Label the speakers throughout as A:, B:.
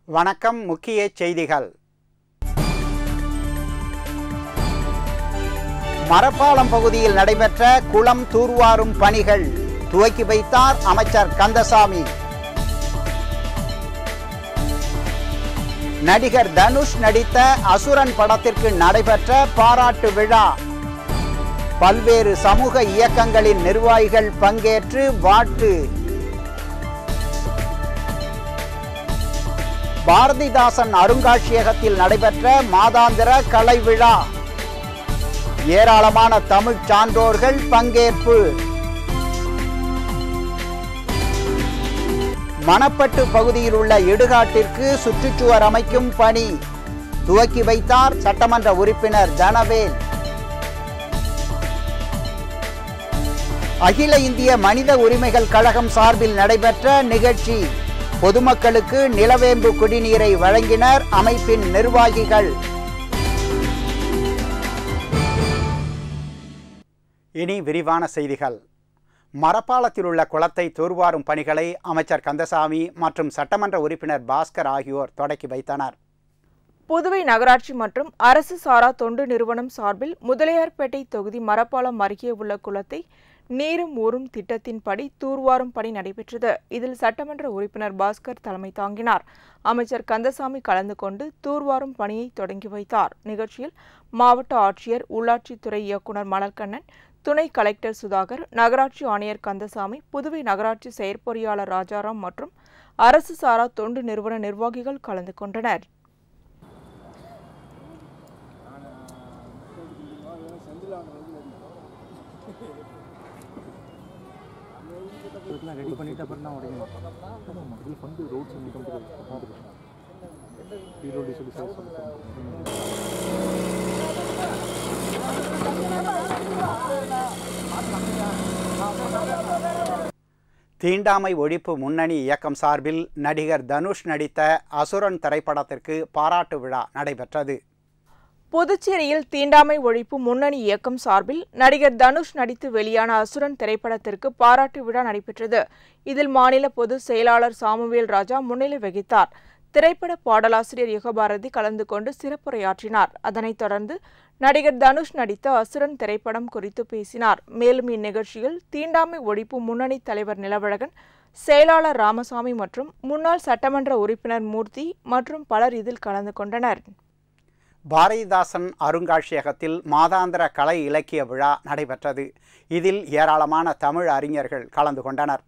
A: வணக்கம் முக்கிய செய்திகள் மரப்பாலம் பகுதியில் நடைபெற்ற குளம் தூர்வாரும் பணிகள் துவக்கி வைத்தார் அமைச்சர் கந்தசாமி நடிகர் தனுஷ் நடித்த அசுரன் படத்திற்கு நடைபெற்ற பாராட்டு விழா பல்வேறு சமூக இயக்கங்களின் நிர்வாகிகள் பங்கேற்று வாழ்த்து பாரதிதாசன் அருங்காட்சியகத்தில் நடைபெற்ற மாதாந்திர கலை விழா ஏராளமான தமிழ் சான்றோர்கள் பங்கேற்பு மணப்பட்டு பகுதியில் உள்ள இடுகாட்டிற்கு சுற்றுச்சுவர் அமைக்கும் பணி துவக்கி வைத்தார் சட்டமன்ற உறுப்பினர் தனவேல் அகில இந்திய மனித உரிமைகள் கழகம் சார்பில் நடைபெற்ற நிகழ்ச்சி பொதுமக்களுக்கு நிலவேம்பு குடிநீரை வழங்கினர் அமைப்பின் நிர்வாகிகள் இனி விரிவான செய்திகள் மரப்பாலத்தில் உள்ள குளத்தை தூர்வாரும் பணிகளை அமைச்சர் கந்தசாமி மற்றும் சட்டமன்ற உறுப்பினர் பாஸ்கர் ஆகியோர் தொடக்கி வைத்தனர்
B: புதுவை நகராட்சி மற்றும் அரசு சாரா தொண்டு நிறுவனம் சார்பில் முதலியார்பேட்டை தொகுதி மரப்பாலம் அருகே உள்ள குளத்தை நீரும் ஊரும் திட்டத்தின்படி தூர்வாரும் பணி நடைபெற்றது இதில் சட்டமன்ற உறுப்பினர் பாஸ்கர் தலைமை தாங்கினார் அமைச்சர் கந்தசாமி கலந்து கொண்டு தூர்வாரும் பணியை தொடங்கி வைத்தார் நிகழ்ச்சியில் மாவட்ட ஆட்சியர் உள்ளாட்சித்துறை இயக்குநர் மலர்கண்ணன் துணை கலெக்டர் சுதாகர் நகராட்சி ஆணையர் கந்தசாமி புதுவை நகராட்சி செயற்பொறியாளர் ராஜாராம் மற்றும் அரசு சாரா தொண்டு நிறுவன நிர்வாகிகள் கலந்து கொண்டனர்
C: இதெல்லாம் ரெடி பண்ணிட்டு அப்புறம் தான் உடையணும் ஆமாம் இதில் ஃபண்டு ரோட்ஸ் இன்கம் ஈரோடு சொல்லி சார்
A: தீண்டாமை ஒழிப்பு முன்னணி இயக்கம் சார்பில் நடிகர் தனுஷ் நடித்த அசுரன் திரைப்படத்திற்கு பாராட்டு விழா நடைபெற்றது
B: புதுச்சேரியில் தீண்டாமை ஒழிப்பு முன்னணி இயக்கம் சார்பில் நடிகர் தனுஷ் நடித்து வெளியான அசுரன் திரைப்படத்திற்கு பாராட்டு விழா நடைபெற்றது இதில் மாநில பொதுச் செயலாளர் சாமுவேல் ராஜா முன்னிலை வகித்தார் திரைப்பட பாடலாசிரியர் யுகபாரதி கலந்து கொண்டு சிறப்புரையாற்றினார் அதனைத் தொடர்ந்து நடிகர் தனுஷ் நடித்த அசுரன் திரைப்படம் குறித்து பேசினார் மேலும் இந்நிகழ்ச்சியில் தீண்டாமை ஒழிப்பு முன்னணி தலைவர் நிலவழகன் செயலாளர் ராமசாமி மற்றும் முன்னாள் சட்டமன்ற உறுப்பினர் மூர்த்தி மற்றும் பலர் இதில் கலந்து கொண்டனர்
A: பாரதிதாசன் அருங்காட்சியகத்தில் மாதாந்திர கலை இலக்கிய விழா நடைபெற்றது இதில் ஏராளமான தமிழ் அறிஞர்கள் கலந்து கொண்டனர்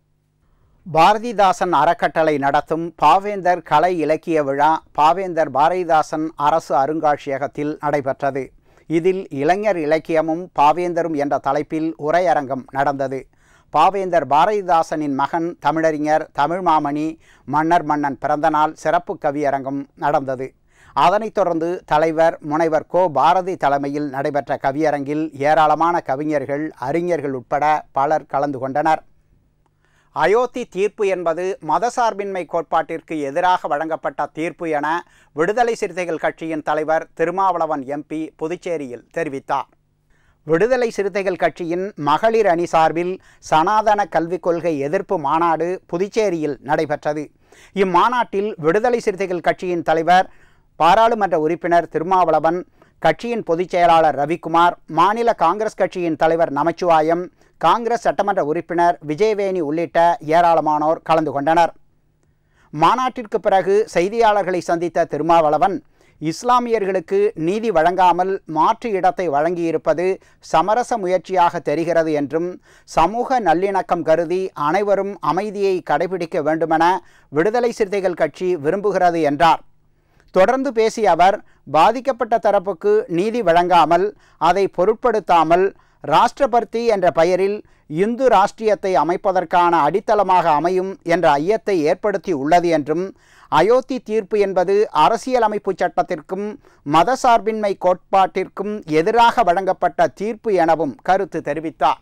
A: பாரதிதாசன் அறக்கட்டளை நடத்தும் பாவேந்தர் கலை இலக்கிய விழா பாவேந்தர் பாரதிதாசன் அரசு அருங்காட்சியகத்தில் நடைபெற்றது இதில் இளைஞர் இலக்கியமும் பாவேந்தரும் என்ற தலைப்பில் உரையரங்கம் நடந்தது பாவேந்தர் பாரதிதாசனின் மகன் தமிழறிஞர் தமிழ் மாமணி மன்னர் மன்னன் பிறந்தநாள் சிறப்பு கவியரங்கம் நடந்தது அதனைத் தொடர்ந்து தலைவர் முனைவர் கோ பாரதி தலைமையில் நடைபெற்ற கவியரங்கில் ஏராளமான கவிஞர்கள் அறிஞர்கள் உட்பட பலர் கலந்து கொண்டனர் அயோத்தி தீர்ப்பு என்பது மதசார்பின்மை கோட்பாட்டிற்கு எதிராக வழங்கப்பட்ட தீர்ப்பு என விடுதலை சிறுத்தைகள் கட்சியின் தலைவர் திருமாவளவன் எம்பி புதுச்சேரியில் தெரிவித்தார் விடுதலை சிறுத்தைகள் கட்சியின் மகளிர் அணி சார்பில் சனாதன கல்விக் கொள்கை எதிர்ப்பு மாநாடு புதுச்சேரியில் நடைபெற்றது இம்மாநாட்டில் விடுதலை சிறுத்தைகள் கட்சியின் தலைவர் பாராளுமன்ற உறுப்பினர் திருமாவளவன் கட்சியின் பொதுச் செயலாளர் ரவிக்குமார் மாநில காங்கிரஸ் கட்சியின் தலைவர் நமச்சிவாயம் காங்கிரஸ் சட்டமன்ற உறுப்பினர் விஜயவேணி உள்ளிட்ட ஏராளமானோர் கலந்து கொண்டனர் மாநாட்டிற்கு பிறகு செய்தியாளர்களை சந்தித்த திருமாவளவன் இஸ்லாமியர்களுக்கு நீதி வழங்காமல் மாற்று இடத்தை வழங்கியிருப்பது சமரச முயற்சியாக தெரிகிறது என்றும் சமூக நல்லிணக்கம் கருதி அனைவரும் அமைதியை கடைபிடிக்க வேண்டுமென விடுதலை சிறுத்தைகள் கட்சி விரும்புகிறது என்றார் தொடர்ந்து பேசிய அவர் பாதிக்கப்பட்ட தரப்புக்கு நீதி வழங்காமல் அதை பொருட்படுத்தாமல் ராஷ்டிரபர்த்தி என்ற பெயரில் இந்து ராஷ்டிரியத்தை அமைப்பதற்கான அடித்தளமாக அமையும் என்ற ஐயத்தை ஏற்படுத்தி உள்ளது என்றும் அயோத்தி தீர்ப்பு என்பது அரசியலமைப்பு சட்டத்திற்கும் மதசார்பின்மை கோட்பாட்டிற்கும் எதிராக வழங்கப்பட்ட தீர்ப்பு எனவும் கருத்து தெரிவித்தார்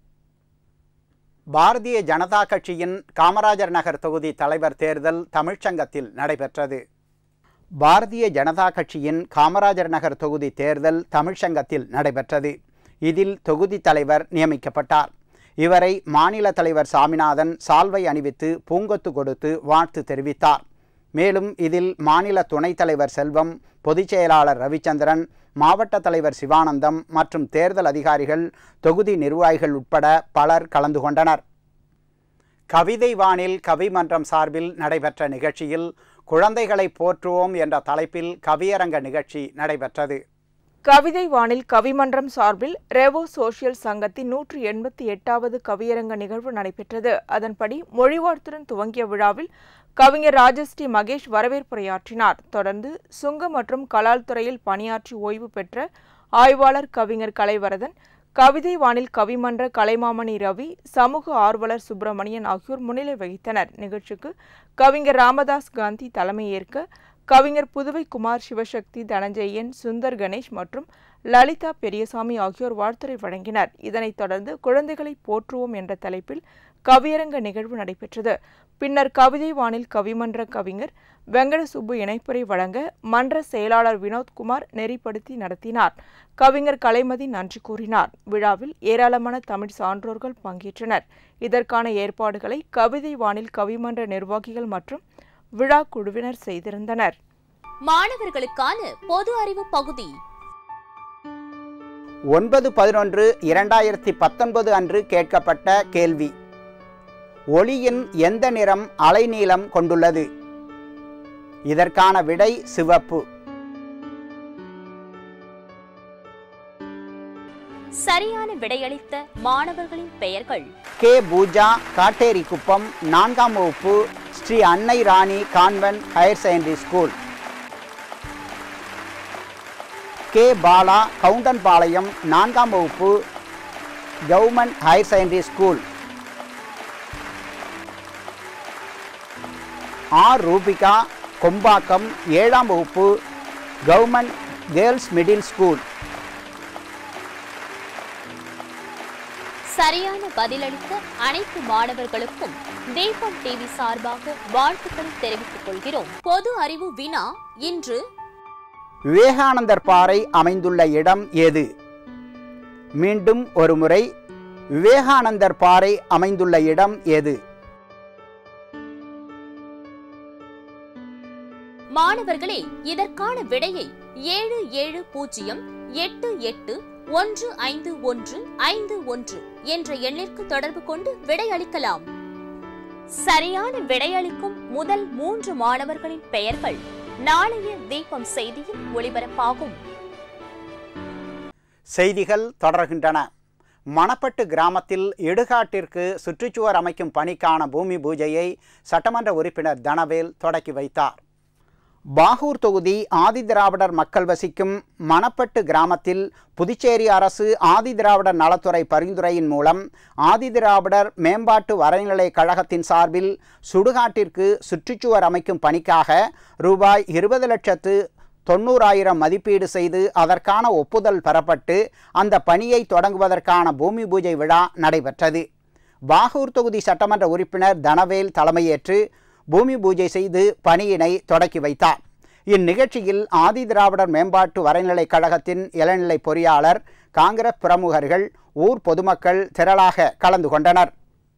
A: பாரதிய ஜனதா கட்சியின் காமராஜர் நகர் தொகுதி தலைவர் தேர்தல் தமிழ்ச்சங்கத்தில் நடைபெற்றது பாரதிய ஜனதா கட்சியின் காமராஜர் நகர் தொகுதி தேர்தல் தமிழ்ச்சங்கத்தில் நடைபெற்றது இதில் தொகுதி தலைவர் நியமிக்கப்பட்டார் இவரை மாநில தலைவர் சாமிநாதன் சால்வை அணிவித்து பூங்கொத்து கொடுத்து வாழ்த்து தெரிவித்தார் மேலும் இதில் மாநில துணைத் தலைவர் செல்வம் பொதுச் செயலாளர் ரவிச்சந்திரன் மாவட்ட தலைவர் சிவானந்தம் மற்றும் தேர்தல் அதிகாரிகள் தொகுதி நிர்வாகிகள் உட்பட பலர் கலந்து கொண்டனர் கவிதை வானில் கவிமன்றம் சார்பில் நடைபெற்ற நிகழ்ச்சியில் குழந்தைகளை போற்றுவோம் என்ற தலைப்பில் கவியரங்க நிகழ்ச்சி நடைபெற்றது
B: கவிதை வானில் கவிமன்றம் சார்பில் ரெவோ சோஷியல் சங்கத்தின் நூற்றி எண்பத்தி எட்டாவது கவியரங்க நிகழ்வு நடைபெற்றது அதன்படி மொழிவாழ்த்துடன் துவங்கிய விழாவில் கவிஞர் ராஜஸ்ரீ மகேஷ் வரவேற்புரையாற்றினார் தொடர்ந்து சுங்க மற்றும் கலால் துறையில் பணியாற்றி ஓய்வு பெற்ற ஆய்வாளர் கவிஞர் கலைவரதன் கவிதை வானில் கவிமன்ற கலைமாமணி ரவி சமூக ஆர்வலர் சுப்பிரமணியன் ஆகியோர் முன்னிலை வகித்தனர் நிகழ்ச்சிக்கு கவிஞர் ராமதாஸ் காந்தி தலைமையேற்க கவிஞர் புதுவை குமார் சிவசக்தி தனஞ்சயன் சுந்தர் கணேஷ் மற்றும் லலிதா பெரியசாமி ஆகியோர் வாழ்த்துரை வழங்கினர் இதனைத் தொடர்ந்து குழந்தைகளை போற்றுவோம் என்ற தலைப்பில் கவியரங்க நிகழ்வு நடைபெற்றது பின்னர் கவிதை வானில் கவிமன்ற கவிஞர் வெங்கட சுப்பு இணைப்புரை வழங்க மன்ற செயலாளர் வினோத்குமார் நெறிப்படுத்தி நடத்தினார் கவிஞர் கலைமதி நன்றி கூறினார் விழாவில் ஏராளமான தமிழ் சான்றோர்கள் பங்கேற்றனர் இதற்கான ஏற்பாடுகளை கவிதை வானில் கவிமன்ற நிர்வாகிகள் மற்றும் விழா குழுவினர் செய்திருந்தனர்
D: மாணவர்களுக்கான பொது அறிவு பகுதி
A: ஒன்பது பதினொன்று இரண்டாயிரத்தி பத்தொன்பது அன்று கேட்கப்பட்ட கேள்வி ஒளியின் எந்த நிறம் அலைநீளம் கொண்டுள்ளது இதற்கான விடை சிவப்பு
D: சரியான விடையளித்த மாணவர்களின் பெயர்கள்
A: கே பூஜா காட்டேரி குப்பம் நான்காம் வகுப்பு Shri Annai Rani convent higher secondary school K Bala Kavundampalayam நான்காம் வகுப்பு government higher secondary school R Rubika Kombakkam ஏழாம் வகுப்பு கவர்மெண்ட் கேர்ள்ஸ் மிடில் ஸ்கூல்
D: சரியான பதிலளித்த அனைத்து மாணவர்களுக்கும் தீபம் டிவி சார்பாக வாழ்த்துக்களை தெரிவித்துக் கொள்கிறோம் பொது அறிவு வினா இன்று
A: விவேகானந்தர் பாறை அமைந்துள்ள இடம் எது மீண்டும் ஒருமுறை விவேகானந்தர் பாறை அமைந்துள்ள இடம் எது
D: மாணவர்களே இதற்கான விடையை ஏழு ஏழு பூஜ்ஜியம் எட்டு எட்டு ஒன்று ஐந்து ஒன்று ஐந்து ஒன்று என்ற எண்ணிற்கு தொடர்பு கொண்டு விடையளிக்கலாம் சரியான விடையளிக்கும் முதல் மூன்று மாணவர்களின் பெயர்கள் நாளைய தீபம் செய்தியில் ஒளிபரப்பாகும்
A: செய்திகள் தொடர்கின்றன மணப்பட்டு கிராமத்தில் இடுகாட்டிற்கு சுற்றுச்சுவர் அமைக்கும் பணிக்கான பூமி பூஜையை சட்டமன்ற உறுப்பினர் தனவேல் தொடக்கி வைத்தார் பாகூர் தொகுதி ஆதிதிராவிடர் மக்கள் வசிக்கும் மணப்பட்டு கிராமத்தில் புதுச்சேரி அரசு ஆதிதிராவிடர் நலத்துறை பரிந்துரையின் மூலம் ஆதிதிராவிடர் மேம்பாட்டு வரைநிலை கழகத்தின் சார்பில் சுடுகாட்டிற்கு சுற்றுச்சுவர் அமைக்கும் பணிக்காக ரூபாய் இருபது லட்சத்து தொண்ணூறாயிரம் மதிப்பீடு செய்து அதற்கான ஒப்புதல் பெறப்பட்டு அந்த பணியை தொடங்குவதற்கான பூமி பூஜை விழா நடைபெற்றது பாகூர் தொகுதி சட்டமன்ற உறுப்பினர் தனவேல் தலைமையேற்று பூமி பூஜை செய்து பணியினை தொடக்கி வைத்தார் இந்நிகழ்ச்சியில் ஆதி திராவிடர் மேம்பாட்டு வரைநிலை கழகத்தின் இளநிலை பொறியாளர் காங்கிரஸ் பிரமுகர்கள் ஊர் பொதுமக்கள் திரளாக கலந்து கொண்டனர்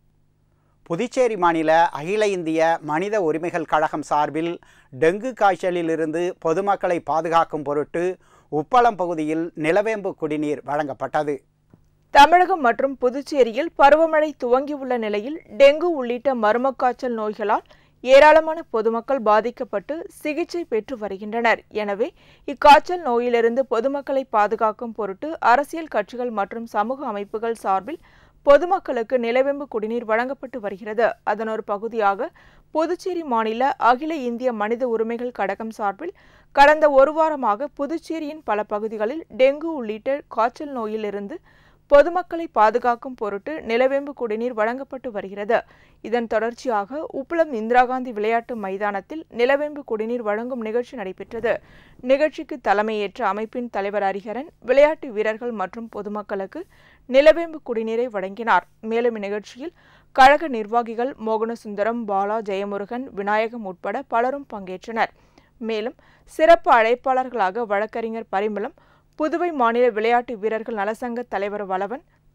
A: புதுச்சேரி மாநில அகில இந்திய மனித உரிமைகள் கழகம் சார்பில் டெங்கு காய்ச்சலிலிருந்து பொதுமக்களை பாதுகாக்கும் பொருட்டு உப்பளம் பகுதியில் நிலவேம்பு குடிநீர் வழங்கப்பட்டது
B: தமிழகம் மற்றும் புதுச்சேரியில் பருவமழை துவங்கியுள்ள நிலையில் டெங்கு உள்ளிட்ட மர்மக்காய்ச்சல் நோய்களால் ஏராளமான பொதுமக்கள் பாதிக்கப்பட்டு சிகிச்சை பெற்று வருகின்றனர் எனவே இக்காய்ச்சல் நோயிலிருந்து பொதுமக்களை பாதுகாக்கும் பொருட்டு அரசியல் கட்சிகள் மற்றும் சமூக அமைப்புகள் சார்பில் பொதுமக்களுக்கு நிலவேம்பு குடிநீர் வழங்கப்பட்டு வருகிறது அதன் ஒரு பகுதியாக புதுச்சேரி மாநில அகில இந்திய மனித உரிமைகள் கழகம் சார்பில் கடந்த ஒரு வாரமாக புதுச்சேரியின் பல பகுதிகளில் டெங்கு உள்ளிட்ட காய்ச்சல் நோயிலிருந்து பொதுமக்களை பாதுகாக்கும் பொருட்டு நிலவேம்பு குடிநீர் வழங்கப்பட்டு வருகிறது இதன் தொடர்ச்சியாக உப்பளம் இந்திரா காந்தி விளையாட்டு மைதானத்தில் நிலவேம்பு குடிநீர் வழங்கும் நிகழ்ச்சி நடைபெற்றது நிகழ்ச்சிக்கு தலைமையேற்ற அமைப்பின் தலைவர் ஹரிஹரன் விளையாட்டு வீரர்கள் மற்றும் பொதுமக்களுக்கு நிலவேம்பு குடிநீரை வழங்கினார் மேலும் இந்நிகழ்ச்சியில் கழக நிர்வாகிகள் மோகனசுந்தரம் பாலா ஜெயமுருகன் விநாயகம் உட்பட பலரும் பங்கேற்றனர் மேலும் சிறப்பு அழைப்பாளர்களாக வழக்கறிஞர் பரிமளம் புதுவை மாநில விளையாட்டு வீரர்கள் நலசங்க தலைவர் வளவன்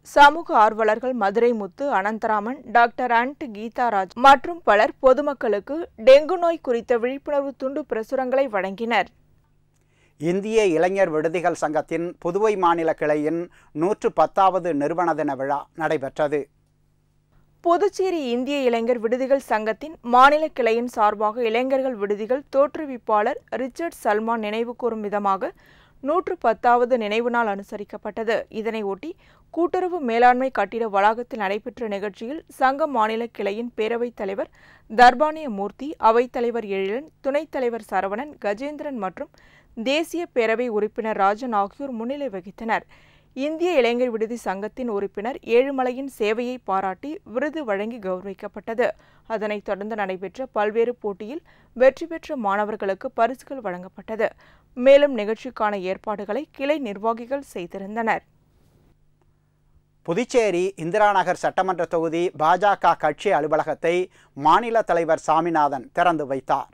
B: சமூக ஆர்வலர்கள் மதுரை முத்து அனந்தராமன் டாக்டர் அண்ட் கீதாராஜ் மற்றும் பலர் பொதுமக்களுக்கு டெங்கு நோய் குறித்த விழிப்புணர்வு துண்டு பிரசுரங்களை வழங்கினர்
A: இந்திய இளைஞர் விடுதிகள் சங்கத்தின் புதுவை மாநில கிளையின் நூற்று பத்தாவது நிறுவன தின விழா நடைபெற்றது
B: புதுச்சேரி இந்திய இளைஞர் விடுதிகள் சங்கத்தின் மாநில கிளையின் சார்பாக இளைஞர்கள் விடுதிகள் தோற்றுவிப்பாளர் ரிச்சர்ட் சல்மான் நினைவு கூறும் விதமாக நூற்று பத்தாவது நினைவு நாள் அனுசரிக்கப்பட்டது இதனை ஒட்டி கூட்டுறவு மேலாண்மை கட்டிட வளாகத்தில் நடைபெற்ற நிகழ்ச்சியில் சங்க மாநில கிளையின் பேரவைத் தலைவர் தர்பானிய மூர்த்தி அவைத்தலைவர் எழிலன் துணைத் தலைவர் சரவணன் கஜேந்திரன் மற்றும் தேசிய பேரவை உறுப்பினர் ராஜன் ஆகியோர் முன்னிலை வகித்தனர் இந்திய இளைஞர் விடுதி சங்கத்தின் உறுப்பினர் ஏழுமலையின் சேவையை பாராட்டி விருது வழங்கி கௌரவிக்கப்பட்டது அதனைத் தொடர்ந்து நடைபெற்ற பல்வேறு போட்டியில் வெற்றி பெற்ற மாணவர்களுக்கு பரிசுகள் வழங்கப்பட்டது மேலும் நிகழ்ச்சிக்கான ஏற்பாடுகளை கிளை நிர்வாகிகள் செய்திருந்தனர்
A: புதுச்சேரி இந்திரா நகர் சட்டமன்ற தொகுதி பாஜக கட்சி அலுவலகத்தை மாநில தலைவர் சாமிநாதன் திறந்து வைத்தார்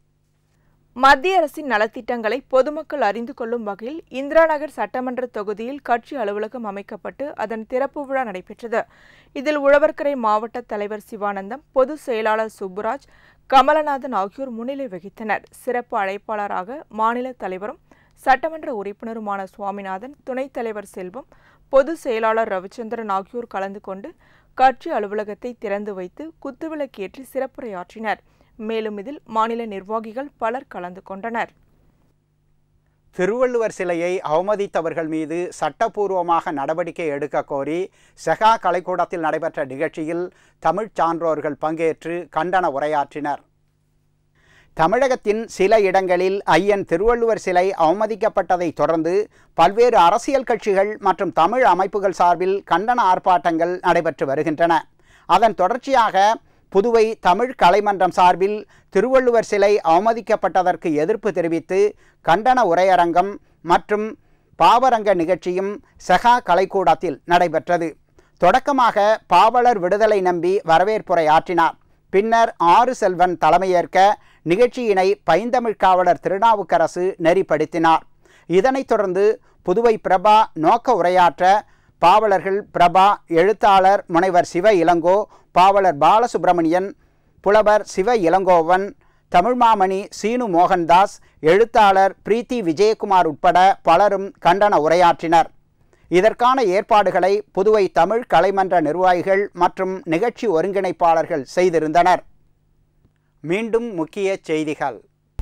B: மத்திய அரசின் நலத்திட்டங்களை பொதுமக்கள் அறிந்து கொள்ளும் வகையில் இந்திரா நகர் சட்டமன்ற தொகுதியில் கட்சி அலுவலகம் அமைக்கப்பட்டு அதன் திறப்பு விழா நடைபெற்றது இதில் உழவர்கரை மாவட்ட தலைவர் சிவானந்தம் பொதுச் செயலாளர் சுப்புராஜ் கமலநாதன் ஆகியோர் முன்னிலை வகித்தனர் சிறப்பு அழைப்பாளராக மாநில தலைவரும் சட்டமன்ற உறுப்பினருமான சுவாமிநாதன் துணைத் தலைவர் செல்வம் பொதுச் செயலாளர் ரவிச்சந்திரன் ஆகியோர் கலந்து கொண்டு கட்சி அலுவலகத்தை திறந்து வைத்து குத்துவிளக்கேற்றி சிறப்புரையாற்றினர் மேலும் இதில் மாநில நிர்வாகிகள் பலர் கலந்து கொண்டனர்
A: திருவள்ளுவர் சிலையை அவமதித்தவர்கள் மீது சட்டப்பூர்வமாக நடவடிக்கை எடுக்க கோரி செகா கலைக்கூடத்தில் நடைபெற்ற நிகழ்ச்சியில் தமிழ்ச் சான்றோர்கள் பங்கேற்று கண்டன உரையாற்றினர் தமிழகத்தின் சில இடங்களில் ஐயன் திருவள்ளுவர் சிலை அவமதிக்கப்பட்டதை தொடர்ந்து பல்வேறு அரசியல் கட்சிகள் மற்றும் தமிழ் அமைப்புகள் சார்பில் கண்டன ஆர்ப்பாட்டங்கள் நடைபெற்று வருகின்றன அதன் தொடர்ச்சியாக புதுவை தமிழ் கலைமன்றம் சார்பில் திருவள்ளுவர் சிலை அவமதிக்கப்பட்டதற்கு எதிர்ப்பு தெரிவித்து கண்டன உரையரங்கம் மற்றும் பாவரங்க நிகழ்ச்சியும் செகா கலைக்கூடத்தில் நடைபெற்றது தொடக்கமாக பாவலர் விடுதலை நம்பி வரவேற்புரை ஆற்றினார் பின்னர் ஆறு செல்வன் தலைமையேற்க நிகழ்ச்சியினை பைந்தமிழ் காவலர் திருநாவுக்கரசு நெறிப்படுத்தினார் இதனைத் தொடர்ந்து புதுவை பிரபா நோக்க உரையாற்ற பாவலர்கள் பிரபா எழுத்தாளர் முனைவர் சிவ இளங்கோ பாவலர் பாலசுப்பிரமணியன் புலவர் சிவ இளங்கோவன் தமிழ்மாமணி சீனு மோகன்தாஸ் எழுத்தாளர் பிரீத்தி விஜயகுமார் உட்பட பலரும் கண்டன உரையாற்றினர் இதற்கான ஏற்பாடுகளை புதுவை தமிழ் கலைமன்ற நிர்வாகிகள் மற்றும் நிகழ்ச்சி ஒருங்கிணைப்பாளர்கள் செய்திருந்தனர் மீண்டும் முக்கிய செய்திகள்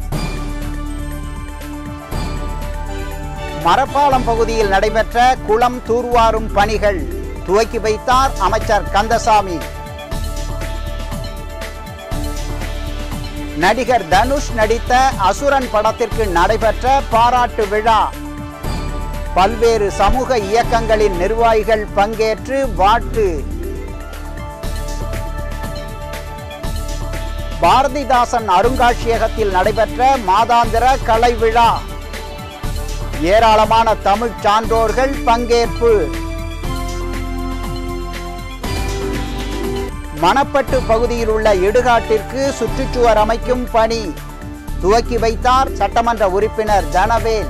A: மரப்பாலம் பகுதியில் நடைபெற்ற குளம் தூர்வாரும் பணிகள் துவக்கி வைத்தார் அமைச்சர் கந்தசாமி நடிகர் தனுஷ் நடித்த அசுரன் படத்திற்கு நடைபெற்ற பாராட்டு விழா பல்வேறு சமூக இயக்கங்களின் நிர்வாகிகள் பங்கேற்று வாழ்த்து பாரதிதாசன் அருங்காட்சியகத்தில் நடைபெற்ற மாதாந்திர கலை விழா ஏராளமான தமிழ் சான்றோர்கள் பங்கேற்பு மணப்பட்டு பகுதியில் உள்ள இடுகாட்டிற்கு சுற்றுச்சுவர் அமைக்கும் பணி துவக்கி வைத்தார் சட்டமன்ற உறுப்பினர் தனவேல்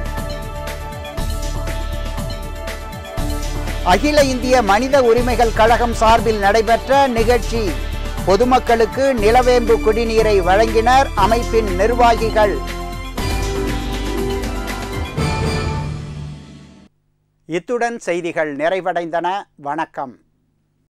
A: அகில இந்திய மனித உரிமைகள் கழகம் சார்பில் நடைபெற்ற நிகழ்ச்சி பொதுமக்களுக்கு நிலவேம்பு குடிநீரை வழங்கினர் அமைப்பின் நிர்வாகிகள் இத்துடன் செய்திகள் நிறைவடைந்தன வணக்கம்